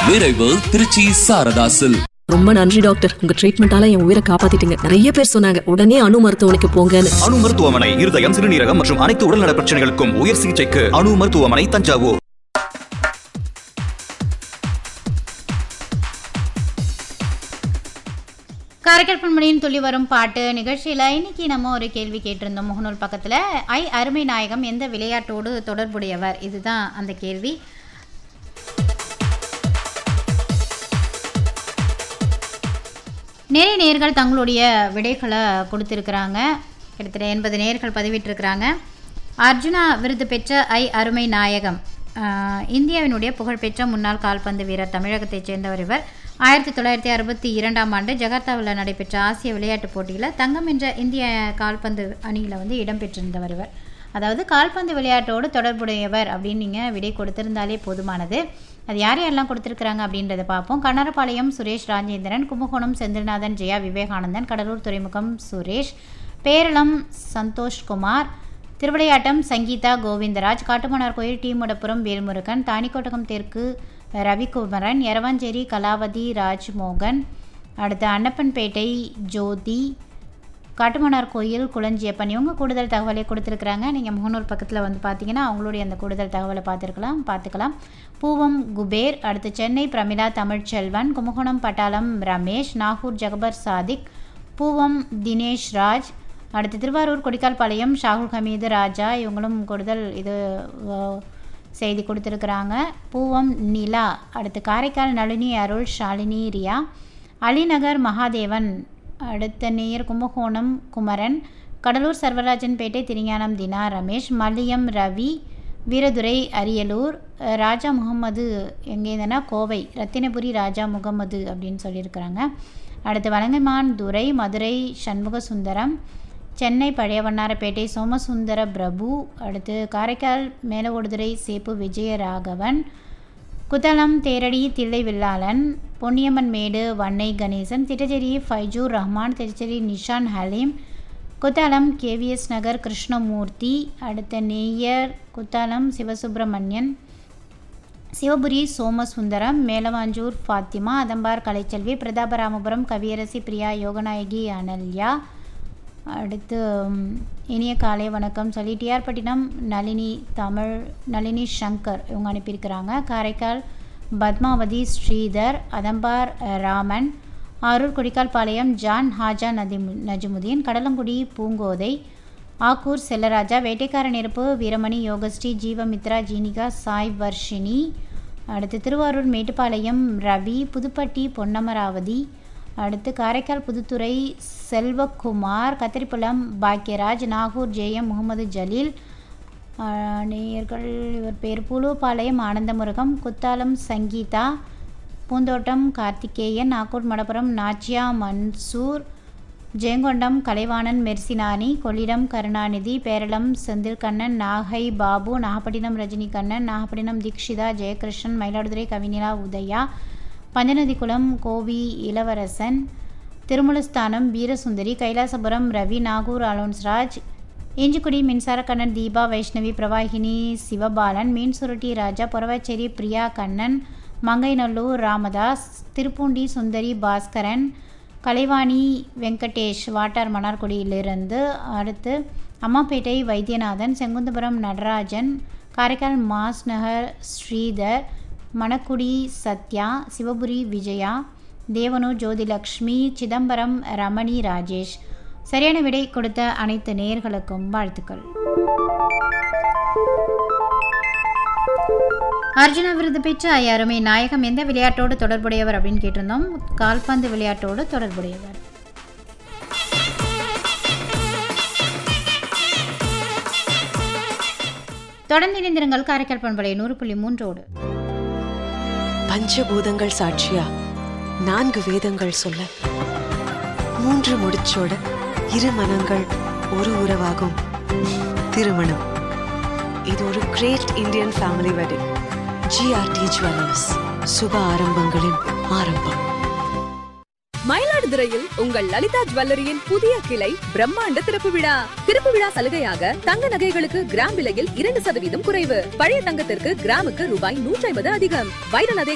விரைவு திருச்சி சாரதாசில் ரொம்ப நன்றி டாக்டர் உங்க ட்ரீட்மெண்டால என் உயிரை காப்பாத்திட்டீங்க நிறைய பேர் சொன்னாங்க உடனே அணு மருத்துவமனைக்கு போங்கன்னு அணு மருத்துவமனை இருதயம் சிறுநீரகம் மற்றும் அனைத்து உடல்நல பிரச்சனைகளுக்கும் உயர் சிகிச்சைக்கு அணு மருத்துவமனை தஞ்சாவூர் காரைக்கால் பண்பணியின் துள்ளி வரும் பாட்டு நிகழ்ச்சியில் இன்னைக்கு நம்ம ஒரு கேள்வி கேட்டிருந்தோம் முகநூல் பக்கத்தில் ஐ அருமை நாயகம் எந்த விளையாட்டோடு தொடர்புடையவர் இதுதான் அந்த கேள்வி நிறைய நேர்கள் தங்களுடைய விடைகளை கொடுத்துருக்குறாங்க கிட்டத்தட்ட எண்பது நேர்கள் பதிவிட்டிருக்கிறாங்க அர்ஜுனா விருது பெற்ற ஐ அருமை நாயகம் ஆஹ், இந்தியாவினுடைய புகழ்பெற்ற முன்னாள் கால்பந்து வீரர் தமிழகத்தைச் சேர்ந்தவர் இவர் ஆயிரத்தி தொள்ளாயிரத்தி அறுபத்தி இரண்டாம் ஆண்டு ஜகார்த்தாவில் நடைபெற்ற ஆசிய விளையாட்டுப் போட்டியில் தங்கம் என்ற இந்திய கால்பந்து அணியில் வந்து இடம்பெற்றிருந்தவர் இவர் அதாவது கால்பந்து விளையாட்டோடு தொடர்புடையவர் அப்படின்னு நீங்கள் விடை கொடுத்திருந்தாலே போதுமானது அது யார் யாரெல்லாம் கொடுத்துருக்குறாங்க அப்படின்றத பார்ப்போம் கண்ணரபாளையம் சுரேஷ் ராஜேந்திரன் கும்பகோணம் செந்தில்நாதன் ஜெயா விவேகானந்தன் கடலூர் துறைமுகம் சுரேஷ் பேரளம் சந்தோஷ்குமார் திருவிளையாட்டம் சங்கீதா கோவிந்தராஜ் காட்டுமன்னார் கோயில் டி முடப்புரம் வேல்முருகன் தாணிக்கோட்டகம் தெற்கு ரவிக்குமரன் எரவாஞ்சேரி கலாவதி ராஜ்மோகன் அடுத்து அன்னப்பன்பேட்டை ஜோதி காட்டுமன்னார் கோயில் குளஞ்சியப்பன் இவங்க கூடுதல் தகவலை கொடுத்துருக்குறாங்க நீங்கள் முகநூல் பக்கத்தில் வந்து பார்த்தீங்கன்னா அவங்களுடைய அந்த கூடுதல் தகவலை பார்த்துருக்கலாம் பார்த்துக்கலாம் பூவம் குபேர் அடுத்து சென்னை பிரமிளா தமிழ்ச்செல்வன் கும்பகோணம் பட்டாளம் ரமேஷ் நாகூர் ஜகபர் சாதிக் பூவம் தினேஷ் ராஜ் அடுத்து திருவாரூர் கொடிக்கால்பாளையம் ஷாகுல் ஹமீது ராஜா இவங்களும் கூடுதல் இது அஹ், செய்தி கொடுத்துருக்குறாங்க பூவம் நிலா அடுத்து காரைக்கால் நளினி அருள் ஷாலினி ரியா அலிநகர் மகாதேவன் அடுத்த நேயர் கும்பகோணம் குமரன் கடலூர் சர்வராஜன்பேட்டை திருஞானம் தினா ரமேஷ் மல்லியம் ரவி வீரதுரை அரியலூர் அஹ், ராஜா முகமது எங்கே இருந்தனா கோவை ரத்தினபுரி ராஜா முகமது அப்படின்னு சொல்லியிருக்கிறாங்க அடுத்து வலங்கைமான் துரை மதுரை சண்முக சுந்தரம் சென்னை பழைய வண்ணாரப்பேட்டை சோமசுந்தர பிரபு அடுத்து காரைக்கால் மேலவோடுதுறை சேப்பு விஜயராகவன் குத்தளம் தேரடி தில்லை வில்லாளன் பொன்னியம்மன் மேடு வன்னை கணேசன் திட்டச்சேரி ஃபைஜூர் ரஹ்மான் திருச்சேரி நிஷான் ஹலீம் குத்தாலம் கேவிஎஸ் நகர் கிருஷ்ணமூர்த்தி அடுத்த நேயர் குத்தாலம் சிவசுப்பிரமணியன் சிவபுரி சோமசுந்தரம் மேலவாஞ்சூர் ஃபாத்திமா அதம்பார் கலைச்செல்வி பிரதாபராமபுரம் கவியரசி பிரியா யோகநாயகி அனல்யா அடுத்து ம், இனிய காலை வணக்கம் சொல்லி டிஆர்பட்டினம் நளினி தமிழ் நளினி சங்கர் இவங்க அனுப்பியிருக்கிறாங்க காரைக்கால் பத்மாவதி ஸ்ரீதர் அதம்பார் அஹ், ராமன் ஆரூர் கொடிக்கால்பாளையம் ஜான் ஹாஜா நதி நஜுமுதீன் கடலங்குடி பூங்கோதை ஆக்கூர் செல்லராஜா வேட்டைக்கார நெருப்பு வீரமணி யோகஸ்ரீ ஜீவமித்ரா ஜீனிகா சாய் வர்ஷினி அடுத்து திருவாரூர் மேட்டுப்பாளையம் ரவி புதுப்பட்டி பொன்னமராவதி அடுத்து காரைக்கால் புதுத்துறை செல்வகுமார் கத்திரிப்புலம் பாக்யராஜ் நாகூர் ஜேஎம் முகமது ஜலீல் ஆஹ், நேயர்கள் இவர் பேர் புழுப்பாளையம் ஆனந்தமுருகம் குத்தாலம் சங்கீதா பூந்தோட்டம் கார்த்திகேயன் நாகூர் மடப்புரம் நாச்சியா மன்சூர் ஜெயங்கொண்டம் கலைவாணன் மெர்சினானி கொள்ளிடம் கருணாநிதி பேரளம் செந்தில்கண்ணன் நாகை பாபு நாகப்பட்டினம் ரஜினிகண்ணன் நாகப்பட்டினம் தீக்ஷிதா ஜெயகிருஷ்ணன் மயிலாடுதுறை கவினிலா உதயா பஞ்சநதிக்குளம் கோவி இளவரசன் திருமுலஸ்தானம் வீரசுந்தரி கைலாசபுரம் ரவி நாகூர் அலோன்ஸ்ராஜ் இஞ்சிக்குடி மின்சாரக்கண்ணன் தீபா வைஷ்ணவி பிரவாகினி சிவபாலன் மீன் சுருட்டி ராஜா பொறவாச்சேரி பிரியா கண்ணன் மங்கைநல்லூர் ராமதாஸ் திருப்பூண்டி சுந்தரி பாஸ்கரன் கலைவாணி வெங்கடேஷ் வாட்டார் மன்னார்குடியிலிருந்து அடுத்து அம்மாப்பேட்டை வைத்தியநாதன் செங்குந்தபுரம் நடராஜன் காரைக்கால் மாஸ் நகர் ஸ்ரீதர் மணக்குடி சத்யா சிவபுரி விஜயா தேவனு ஜோதிலக்ஷ்மி சிதம்பரம் ரமணி ராஜேஷ் சரியான விடை கொடுத்த அனைத்து நேயர்களுக்கும் வாழ்த்துக்கள் அர்ஜுனா விருது பெற்ற ஐயாருமே நாயகம் எந்த விளையாட்டோடு தொடர்புடையவர் அப்படின்னு கேட்டிருந்தோம் கால்பந்து விளையாட்டோடு தொடர்புடையவர் தொடர்ந்து இணைந்திருங்கள் காரைக்கால் பண்பலை நூறு புள்ளி மூன்றோடு பஞ்சபூதங்கள் சாட்சியா நான்கு வேதங்கள் சொல்ல மூன்று முடிச்சோட இரு மனங்கள் ஒரு உறவாகும் திருமணம் இது ஒரு great Indian family wedding GRT jewellers சுப ஆரம்பங்களின் ஆரம்பம் மயிலாடுதுறையில் உங்கள் லலிதா ஜுவல்லரியின் புதிய கிளை பிரம்மாண்ட திறப்பு விழா திறப்பு விழா சலுகையாக தங்க நகைகளுக்கு கிராம் விலையில் இரண்டு சதவீதம் குறைவு பழைய தங்கத்திற்கு கிராமுக்கு ரூபாய் நூற்றி ஐம்பது அதிகம் வைர நகை